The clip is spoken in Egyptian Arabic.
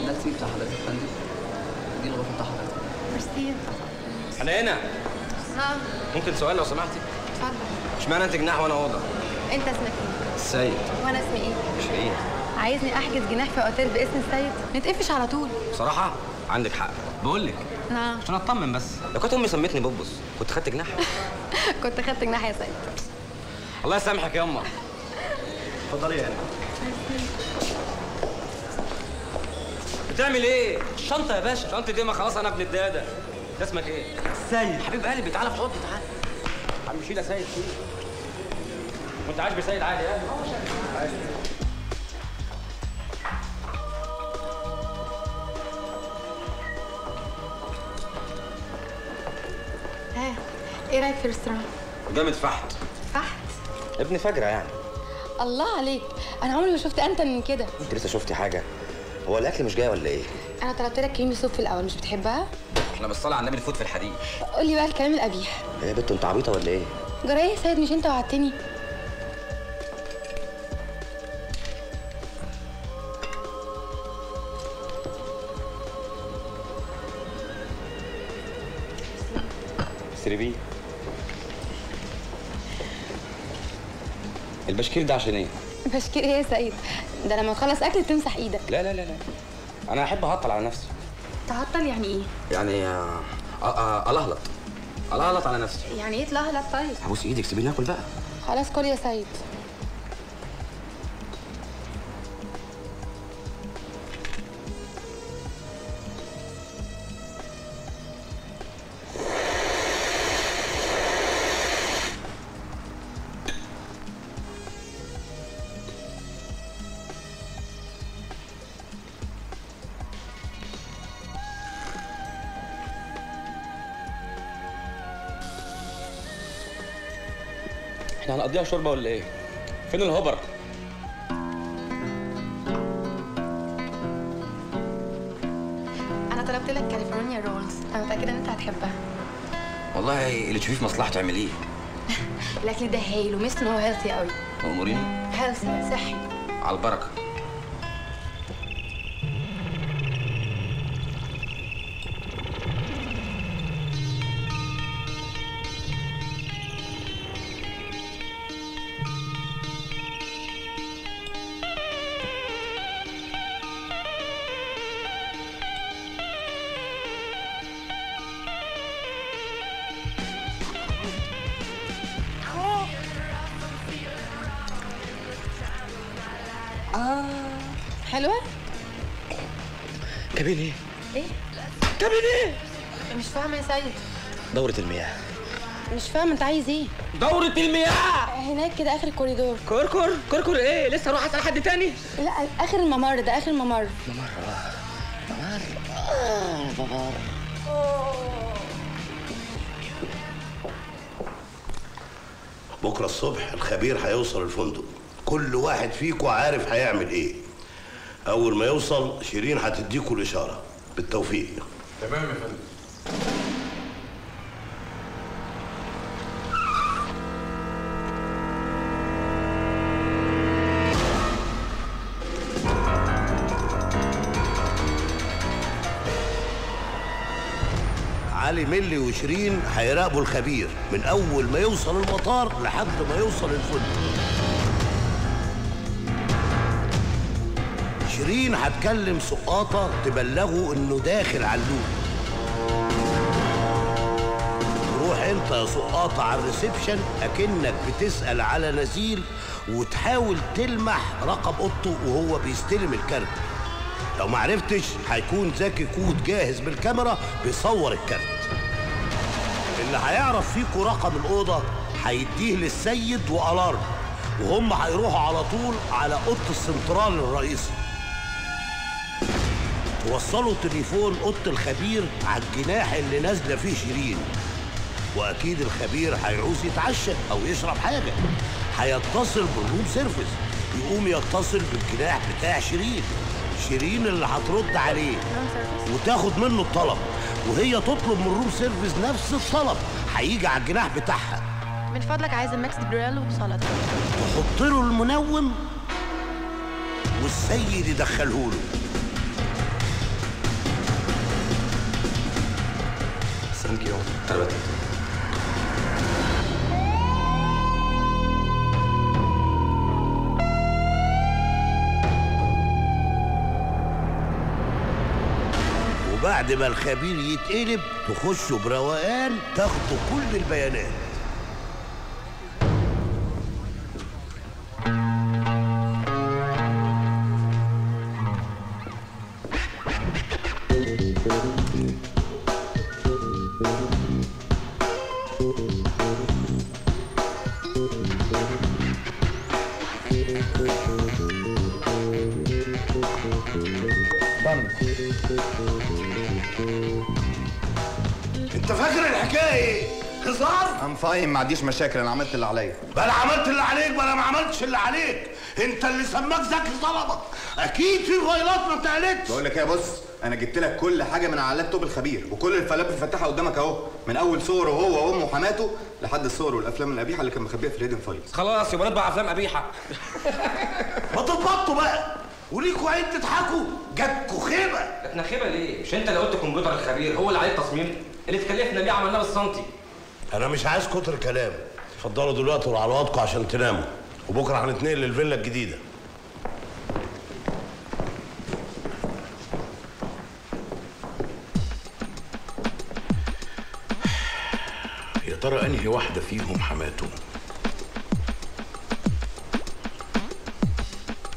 ده السي بتاع حضرتك يا فندم دي الغرفه بتاع حضرتك ميرسي احنا هنا نعم ممكن سؤال لو سمحتي اتفضل اشمعنى انت جناح وانا اوضه انت اسمك ايه السيد وانا اسمي ايه شيرين عايزني احجز جناح في اوتيل باسم السيد نتقفش على طول بصراحه عندك حق بقول لك نعم عشان اطمن بس لو كانت امي سمتني بوبس كنت خدت جناح كنت خدت جناح يا سيد الله يسامحك يا امه اتفضلي يا هنا بتعمل ايه؟ الشنطة يا باشا شنطة دي ما خلاص انا ابن الدادة ده اسمك ايه؟ سيد حبيب قلبي تعالى في حضني تعالى عم شيل يا سيد شيل وانت عايش بسيد عادي ها؟ عادي. ها ايه رايك في الريستوران جامد فحت فحت ابن فجرة يعني الله عليك انا عمري ما شفت انت من كده انت لسه شفتي حاجة؟ هو الاكل مش جاي ولا ايه؟ انا طلبت لك كريمي سوب في الاول مش بتحبها احنا بالصلاة على النبي نفوت في الحديد قول لي بقى الكلام القبيح ايه يا بنت انت عبيطة ولا ايه؟ جرى ايه يا سيد مش انت وعدتني سربيه البشكير ده عشان ايه؟ بشكير ايه يا سيد ده لما تخلص اكل تمسح ايدك لا لا لا لا انا احب اهطل على نفسي تعطل يعني ايه يعني آه، آه، آه، الهلط الهلط على نفسي يعني ايه تلهلط طيب هبوس ايدك سيبيني اكل بقى خلاص كل يا سيد احنا هنقضيها شوربه ولا ايه؟ فين الهبر؟ انا طلبت لك كاليفورنيا رولز انا متاكده ان انت هتحبها والله اللي تشوفيه في مصلحته اعمليه الاكل ده هايل وميزته ان هو هيلثي قوي اموريني هيلثي صحي على البركه حلوه كابين ايه؟ ايه كابين ايه؟ مش فاهمه يا سيد دورة المياه مش فاهمه انت عايز ايه دورة المياه هناك كده اخر الكوريدور كركر كركر ايه؟ لسه اروح اسال حد تاني؟ لا اخر الممر ده اخر الممر بكره الصبح الخبير هيوصل الفندق كل واحد فيكم عارف هيعمل ايه اول ما يوصل شيرين هتديكوا الاشاره بالتوفيق تمام يا فندم علي ملي وشيرين هيراقبوا الخبير من اول ما يوصل المطار لحد ما يوصل الفندق شيرين هتكلم سقاطة تبلغه انه داخل علوم تروح انت يا سقاطة على الريسبشن اكنك بتسأل على نزيل وتحاول تلمح رقم اوضته وهو بيستلم الكارت لو معرفتش هيكون زكي كود جاهز بالكاميرا بيصور الكارت اللي هيعرف فيكوا رقم الأوضة هيديه للسيد وألارم وهم هيروحوا على طول على أوضة السنترال الرئيسي توصلوا تليفون أوضة الخبير على الجناح اللي نازلة فيه شيرين وأكيد الخبير هيعوز يتعشى أو يشرب حاجة هيتصل بالروم سيرفيس يقوم يتصل بالجناح بتاع شيرين شيرين اللي هترد عليه وتاخد منه الطلب وهي تطلب من الروم سيرفيس نفس الطلب هيجي على الجناح بتاعها من فضلك عايزه ميكس جريل وسلطه تحط له المنوم والسيد يدخله له يوم تربت وبعد ما الخبير يتقلب تخشوا بروقان تاخدوا كل البيانات انت فاكر الحكايه ايه؟ هزار؟ ام فاين ما عنديش مشاكل انا عملت اللي عليا بلا عملت اللي عليك بلا ما عملتش اللي عليك انت اللي سماك ذكي ظلمك اكيد في فايلات ما بتعلتش بقول لك ايه يا بص انا جبت لك كل حاجه من على اللابتوب الخبير وكل الفلات مفتحه قدامك اهو من اول صوره هو وامه وحماته لحد الصور والافلام القبيحه اللي كان مخبيها في الهيدن فايلز خلاص يبقى نطبع افلام قبيحه ما تتبطوا بقى وليكوا عين تضحكوا جاتكوا خيبه احنا خيبه ليه؟ مش انت اللي قلت كمبيوتر الخبير هو اللي عليه التصميم اللي اتكلفنا بيه عملناه بالسنتي انا مش عايز كتر كلام اتفضلوا دلوقتي وعلى وضعكم عشان تناموا وبكره هنتنقل للفيلا الجديده يا ترى انهي واحده فيهم حماته